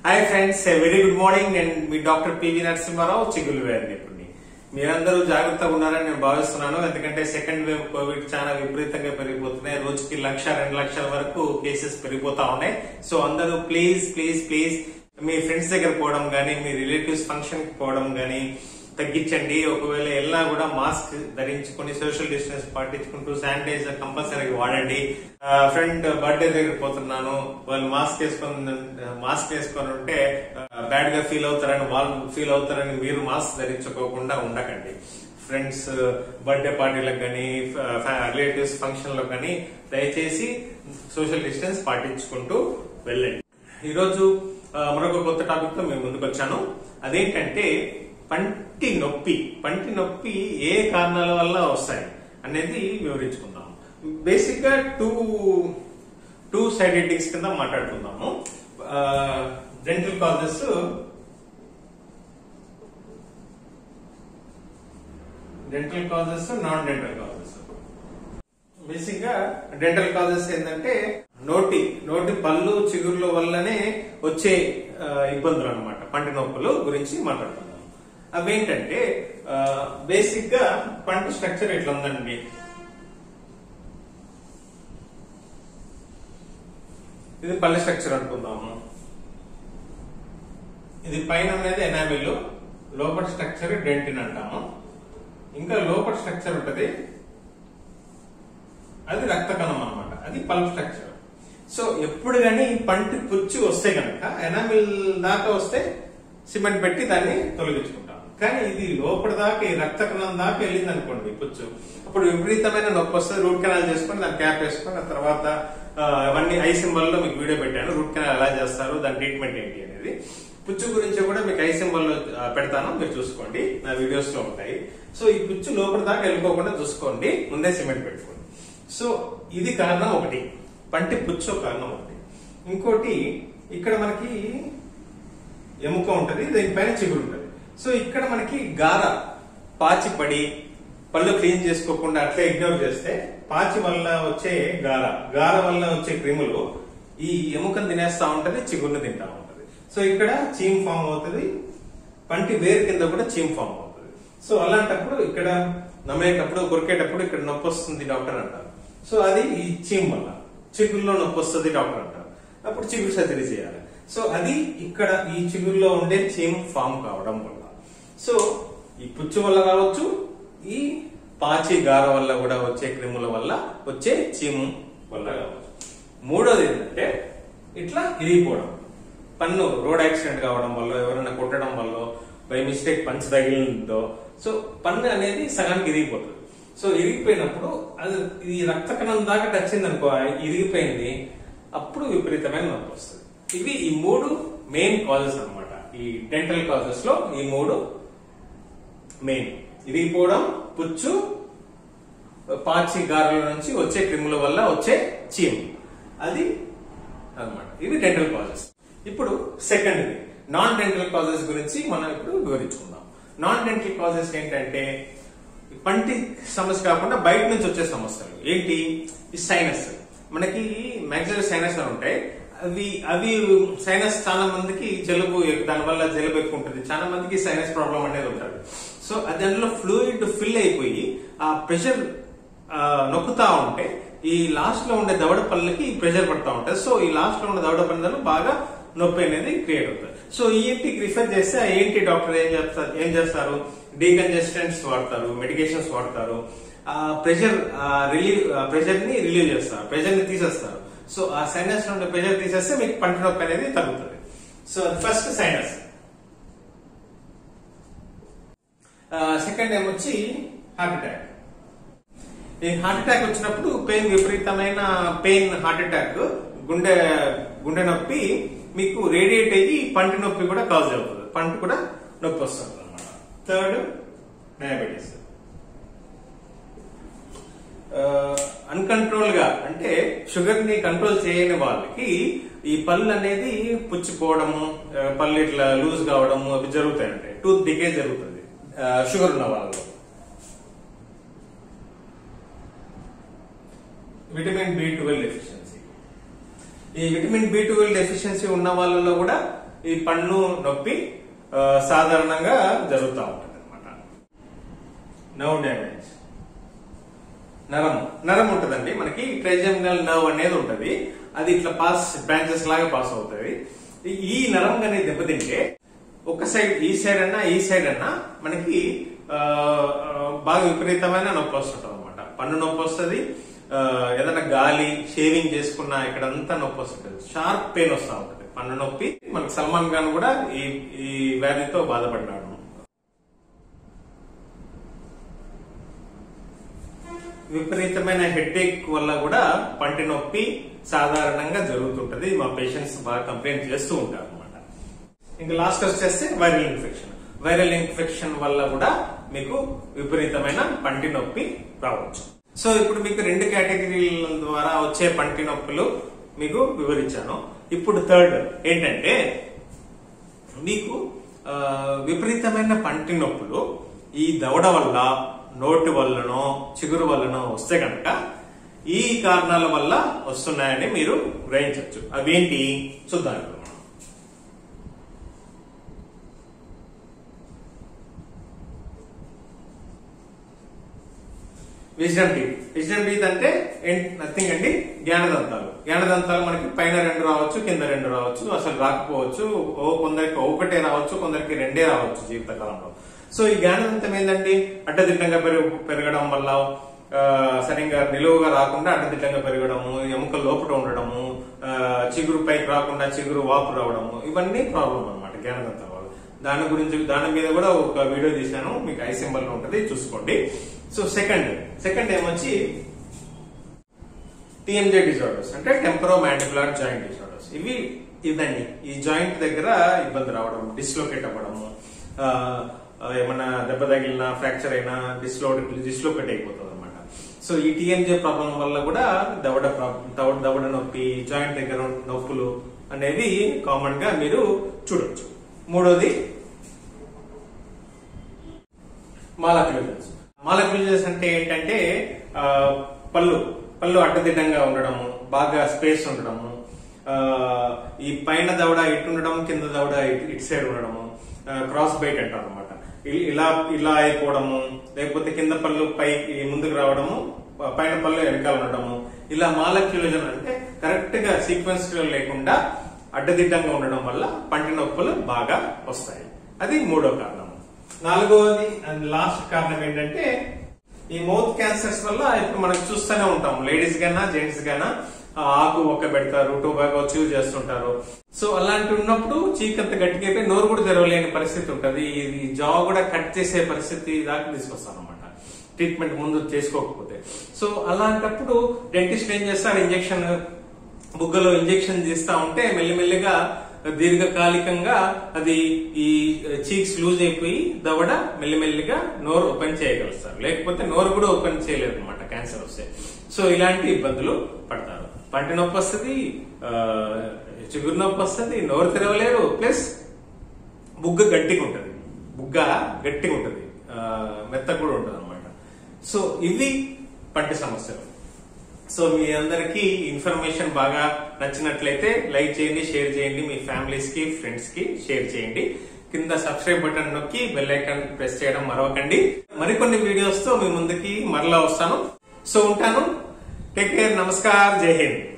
Hi friends very good morning నేను మీ doctor P V Narasimha Rao చిగులు వ్యాధి నిపుణుని మీరందరూ జాగ్రత్తగా ఉన్నారని నేను భావిస్తున్నాను ఎందుకంటే సెకండ్ వేవ్ కోవిడ్ చాలా విపరీతంగా పెరిగిపోతున్నాయి రోజుకి లక్ష రెండు లక్షల వరకు కేసెస్ పెరిగిపోతా ఉన్నాయి సో అందరూ ప్లీజ్ ప్లీజ్ ప్లీజ్ మీ ఫ్రెండ్స్ దగ్గర పోవడం గానీ మీ రిలేటివ్స్ ఫంక్షన్ కి పోవడం గానీ తగ్గించండి ఒకవేళ వెళ్ళినా కూడా మాస్క్ ధరించుకొని సోషల్ డిస్టెన్స్ పాటించుకుంటూ శానిటైజర్ కంపల్సరీగా వాడండి ఫ్రెండ్ బర్త్డే దగ్గర పోతున్నాను వాళ్ళు మాస్క్ వేసుకొని మాస్క్ వేసుకొని ఉంటే బ్యాడ్ గా ఫీల్ అవుతారని వాళ్ళు ఫీల్ అవుతారని మీరు మాస్క్ ధరించుకోకుండా ఉండకండి ఫ్రెండ్స్ బర్త్డే పార్టీలకు కానీ రిలేటివ్స్ ఫంక్షన్ లో కానీ దయచేసి సోషల్ డిస్టెన్స్ పాటించుకుంటూ వెళ్ళండి ఈరోజు ఆ, మరొక కొత్త టాపిక్ తో మేము ముందుకు వచ్చాను అదేంటంటే పంటి నొప్పి పంటి నొప్పి ఏ కారణాల వల్ల వస్తాయి అనేది వివరించుకుందాం బేసిక్ గా టూ టూ సైడెటిక్స్ కింద మాట్లాడుకుందాము dental causes dental causes non dental causes basic గా డెంటల్ కాజెస్ ఏంటంటే నోటి నోటి పళ్ళు చిగుర్ల వల్లనే వచ్చే ఆ, ఇబ్బందులు అన్నమాట పంటి నొప్పులు గురించి మాట్లాడుతున్నాం అవేంటంటే బేసిక్ గా పంట స్ట్రక్చర్ ఎట్లా ఉందండి ఇది పల్లె స్ట్రక్చర్ అనుకుందాము ఇది పైన అనేది ఎనామిల్ లోపల స్ట్రక్చర్ డెంటిన్ అంటాము ఇంకా లోపల స్ట్రక్చర్ ఉంటది అది రక్త కణం అన్నమాట అది పల్ప్ స్ట్రక్చర్ సో ఎప్పుడు కానీ పంటి పుచ్చు వస్తే కనుక ఎనామిల్ దాకా వస్తే సిమెంట్ పెట్టి దాన్ని తొలగించుకుంటాం కానీ ఇది లోపల దాకా ఈ రక్త కణం దాకా వెళ్ళింది అనుకోండి పుచ్చు అప్పుడు విపరీతమైన నొప్పి వస్తుంది రూట్ కెనాల్ చేసుకొని దాన్ని క్యాప్ వేసుకొని ఆ తర్వాత ఆ, అవన్నీ ఐ సింబల్ లో మీకు వీడియో పెట్టాను రూట్ కెనాల్ ఎలా చేస్తారు దాని ట్రీట్మెంట్ ఏంటి అనేది పుచ్చు గురించి కూడా మీకు ఐ సింబల్ లో ఆ, పెడతాను మీరు చూసుకోండి నా వీడియోస్ లో ఉంటాయి సో ఈ పుచ్చు లోపల దాకా వెళ్ళిపోకుండా చూసుకోండి ముందే సిమెంట్ పెట్టుకోండి సో ఇది కారణం ఒకటి పంటి పుచ్చు ఒక కారణం ఒకటి ఇంకోటి ఇక్కడ మనకి ఎముక ఉంటది దీనిపైన చిగురు ఉంటది సో ఇక్కడ మనకి గార పాచి పడి పళ్ళు క్లీన్ చేసుకోకుండా అట్లే ఇగ్నోర్ చేస్తే పాచి వల్ల వచ్చే గార గార వల్ల వచ్చే క్రిములు ఈ ఎముకను తినేస్తా ఉంటది చిగురుని తింటా ఉంటది సో ఇక్కడ చీమ్ ఫామ్ అవుతుంది పంటి వేరు కింద కూడా చీమ్ ఫామ్ అవుతుంది సో అలాంటప్పుడు ఇక్కడ నమ్మేటప్పుడు కొరికేటప్పుడు ఇక్కడ నొప్పి వస్తుంది డాక్టర్ అంటారు సో అది ఈ చీమ్ వల్ల చిగురులో నొప్పి వస్తుంది డాక్టర్ అంటారు అప్పుడు చిగురు సర్జరీ చేయాలి సో అది ఇక్కడ ఈ చిగురులో ఉండే చీమ్ ఫామ్ కావడం వల్ల సో ఈ పుచ్చు వల్ల కావచ్చు ఈ పాచి గార వల్ల కూడా వచ్చే క్రిముల వల్ల వచ్చే చీము వల్ల కావచ్చు మూడోది ఏంటంటే ఇట్లా ఇరిగిపోవడం పన్ను రోడ్ యాక్సిడెంట్ కావడం వల్ల ఎవరైనా కొట్టడం వల్ల బై మిస్టేక్ పంచ్ తగిలిందో సో పన్ను అనేది సగానికి ఇరిగిపోతుంది సో ఇరిగిపోయినప్పుడు అది ఈ రక్త కణం దాకా టచ్ అయింది అనుకో ఇరిగిపోయింది అప్పుడు విపరీతమైన నొప్పి వస్తుంది ఇవి ఈ మూడు మెయిన్ కాజెస్ అన్నమాట ఈ డెంటల్ కాజెస్ లో ఈ మూడు మెయిన్ ఇరిగిపోవడం పుచ్చు పాచి గారెల నుంచి వచ్చే క్రిముల వల్ల వచ్చే చీమ్ అది అన్నమాట ఇవి డెంటల్ కాజెస్ ఇప్పుడు సెకండ్ నాన్ డెంటల్ కాజెస్ గురించి మనం ఇప్పుడు వివరించుకుందాం నాన్ డెంటల్ కాజెస్ ఏంటంటే పంటి సమస్య కాకుండా బయట నుంచి వచ్చే సమస్యలు ఏంటి ఈ సైనస్ మనకి మ్యాక్సిమం సైనస్ అని ఉంటాయి అవి అవి సైనస్ చాలా మందికి జలుబు దాని వల్ల జలుబు ఎక్కువ ఉంటుంది చాలా మందికి సైనస్ ప్రాబ్లం అనేది ఉంటుంది సో అది దాంట్లో ఫ్లూయిడ్ ఫిల్ అయిపోయి ఆ ప్రెషర్ నొక్కుతా ఉంటే ఈ లాస్ట్ లో ఉండే దవడ పళ్ళకి ఈ ప్రెషర్ పడతా ఉంటుంది సో ఈ లాస్ట్ లో ఉండే దవడ పళ్ళలో బాగా నొప్పి అనేది క్రియేట్ అవుతుంది సో ఈఎన్టీకి రిఫర్ చేస్తే ఆ ఏంటి డాక్టర్ ఏం చేస్తారు ఏం చేస్తారు డీకంజెస్టెంట్స్ వాడతారు మెడికేషన్స్ వాడతారు ఆ ప్రెషర్ రిలీవ్ ప్రెషర్ ని రిలీవ్ చేస్తారు ప్రెషర్ ని తీసేస్తారు సో ఆ సైనస్ నుండి ప్రెషర్ తీసేస్తే మీకు పంట నొప్పి అనేది తగ్గుతుంది సో ఫస్ట్ సైనస్ సెకండ్ ఏమొచ్చి హార్ట్ అటాక్ ఈ హార్ట్ అటాక్ వచ్చినప్పుడు పెయిన్ విపరీతమైన పెయిన్ హార్ట్ అటాక్ గుండె గుండె నొప్పి మీకు రేడియేట్ అయ్యి పంటి నొప్పి కూడా కాజ్ అవుతుంది పంటి కూడా నొప్పి వస్తుంది అనమాట థర్డ్ డయాబెటీస్ అన్కంట్రోల్ గా అంటే షుగర్ ని కంట్రోల్ చేయని వాళ్ళకి ఈ పళ్ళు అనేది పుచ్చిపోవడము ఆ, పళ్ళు ఇట్లా లూజ్ కావడము అవి జరుగుతాయి అంటే టూత్ డికే జరుగుతుంది షుగర్ ఉన్న వాళ్ళలో విటమిన్ బి ట్వెల్వ్ డెఫిషియన్సీ ఈ విటమిన్ బి ట్వెల్వ్ డెఫిషియన్సీ ఉన్న వాళ్ళలో కూడా ఈ పన్ను నొప్పి ఆ, సాధారణంగా జరుగుతూ ఉంటుంది అనమాట నర్వ్ డ్యామేజ్ నరం నరం ఉంటదండి మనకి ట్రైజమినల్ నర్వ్ అనేది ఉంటది అది ఇట్లా పాస్ బ్రాంచెస్ లాగా పాస్ అవుతుంది ఈ- ఈ నరం కానీ దెబ్బతింటే ఒక సైడ్ ఈ సైడ్ అన్నా ఈ సైడ్ అన్నా మనకి ఆ, ఆ, బాగా విపరీతమైన నొప్పి వస్తుంటది అనమాట పన్ను నొప్పి వస్తుంది ఏదైనా గాలి షేవింగ్ చేసుకున్నా ఇక్కడంతా నొప్పి వస్తుంటది షార్ప్ పెయిన్ వస్తూ ఉంటది పన్ను నొప్పి మనకి సల్మాన్ ఖాన్ కూడా ఈ ఈ వ్యాధితో బాధపడ్డాడు విపరీతమైన హెడేక్ వల్ల కూడా పంటి నొప్పి సాధారణంగా జరుగుతుంటది మా పేషెంట్స్ బాగా కంప్లైంట్ చేస్తూ ఉంటారు అనమాట ఇంకా లాస్ట్ వచ్చేస్తే వైరల్ ఇన్ఫెక్షన్ వైరల్ ఇన్ఫెక్షన్ వల్ల కూడా మీకు విపరీతమైన పంటి నొప్పి రావచ్చు సో ఇప్పుడు మీకు రెండు కేటగిరీల ద్వారా వచ్చే పంటి నొప్పులు మీకు వివరించాను ఇప్పుడు థర్డ్ ఏంటంటే మీకు ఆ, విపరీతమైన పంటి నొప్పులు ఈ దవడ వల్ల నోటి వల్లనో చిగురు వల్లనో వస్తే కనుక ఈ కారణాల వల్ల వస్తున్నాయని మీరు గ్రహించవచ్చు అవేంటి చూద్దాం ఇప్పుడు మనం. విజన్ టీత్ విజన్ టీత్ అంటే నథింగ్ అండి జ్ఞానదంతాలు జ్ఞానదంతాలు మనకి పైన రెండు రావచ్చు కింద రెండు రావచ్చు అసలు రాకపోవచ్చు ఓ కొందరికి ఒకటే రావచ్చు కొందరికి రెండే రావచ్చు జీవితకాలంలో సో ఈ జ్ఞానదంతం ఏంటంటే అడ్డదిడ్డంగా పెరుగు పెరగడం వల్ల ఆ, సరిగ్గా నిలువుగా రాకుండా అడ్డదిడ్డంగా పెరగడము ఎముకలు లోపల ఉండడము ఆ, చిగురు పైకి రాకుండా చిగురు వాపు రావడము ఇవన్నీ ప్రాబ్లం అన్నమాట జ్ఞానదంతం వల్ల దాని గురించి దాని మీద కూడా ఒక వీడియో తీశాను మీకు ఐ సింబల్ ఉంటది చూసుకోండి సో సెకండ్ సెకండ్ ఏమొచ్చి టిఎంజే డిజార్డర్స్ అంటే టెంపరో మ్యాండిబులర్ జాయింట్ డిజార్డర్స్ ఇవి ఇదండి ఈ జాయింట్ దగ్గర ఇబ్బంది రావడం డిస్లోకేట్ అవ్వడము ఆ, ఆ, ఏమన్నా దెబ్బ తగిలినా ఫ్రాక్చర్ అయినా డిస్లో డిస్లోకేట్ అయిపోతుంది అనమాట సో ఈ టిఎంజే ప్రాబ్లం వల్ల కూడా దవడ ప్రాబ్లం దవడ దవడ నొప్పి జాయింట్ దగ్గర నొప్పులు అనేది కామన్ గా మీరు చూడొచ్చు మూడోది మాలక్యూజన్స్ మాలక్యూజన్స్ అంటే ఏంటంటే ఆ, పళ్ళు పళ్ళు అడ్డదిడ్డంగా ఉండడము బాగా స్పేస్ ఉండడము ఆ, ఈ పైన దవడ ఇటు ఉండడం కింద దవడ ఇటు ఇటు సైడ్ ఉండడము క్రాస్ బైట్ అంటారు అనమాట ఇలా ఇలా అయిపోవడము లేకపోతే కింద పళ్ళు పైకి ముందుకు రావడము పైన పళ్ళు వెనకాల ఉండడము ఇలా మాలక్యులజన్ అంటే కరెక్ట్ గా సీక్వెన్స్ లేకుండా అడ్డదిడ్డంగా ఉండడం వల్ల పంటి నొప్పులు బాగా వస్తాయి అది మూడో కారణం నాలుగవది అండ్ లాస్ట్ కారణం ఏంటంటే ఈ మౌత్ క్యాన్సర్స్ వల్ల ఇప్పుడు మనం చూస్తూనే ఉంటాం లేడీస్ గానా జెంట్స్ గానా ఆ ఆకు ఒక్క పెడతారు టొబాకో చీవ్ చేస్తుంటారు సో అలాంటి ఉన్నప్పుడు చీకంత గట్టిగా అయిపోయి నోరు కూడా తెరవలేని పరిస్థితి ఉంటది ఇది జా కూడా కట్ చేసే పరిస్థితి దాకా తీసుకొస్తాను అనమాట ట్రీట్మెంట్ ముందు చేసుకోకపోతే సో అలాంటప్పుడు డెంటిస్ట్ ఏం చేస్తారు ఇంజెక్షన్ బుగ్గలో ఇంజెక్షన్ చేస్తా ఉంటే మెల్లిమెల్లిగా దీర్ఘకాలికంగా అది ఈ చీక్స్ లూజ్ అయిపోయి దవడ మెల్లిమెల్లిగా నోరు ఓపెన్ చేయగలుగుతారు లేకపోతే నోరు కూడా ఓపెన్ చేయలేరు అనమాట క్యాన్సర్ వస్తే సో ఇలాంటి ఇబ్బందులు పడతారు పంటి నొప్పి వస్తుంది ఆ, చిగురు నొప్పి వస్తుంది నోరు తెరవలేరు ప్లస్ బుగ్గ గట్టిగా ఉంటది బుగ్గ గట్టిగా ఉంటది ఆ, మెత్తగా కూడా ఉంటది అనమాట సో ఇవి పంటి సమస్యలు సో మీ అందరికి ఇన్ఫర్మేషన్ బాగా నచ్చినట్లయితే లైక్ చేయండి షేర్ చేయండి మీ ఫ్యామిలీస్ కి ఫ్రెండ్స్ కి షేర్ చేయండి కింద సబ్స్క్రైబ్ బటన్ నొక్కి బెల్ ఐకాన్ ప్రెస్ చేయడం మరవకండి మరికొన్ని వీడియోస్ తో మీ ముందుకి మరలా వస్తాను సో ఉంటాను టేక్ కేర్ నమస్కార్ జై హింద్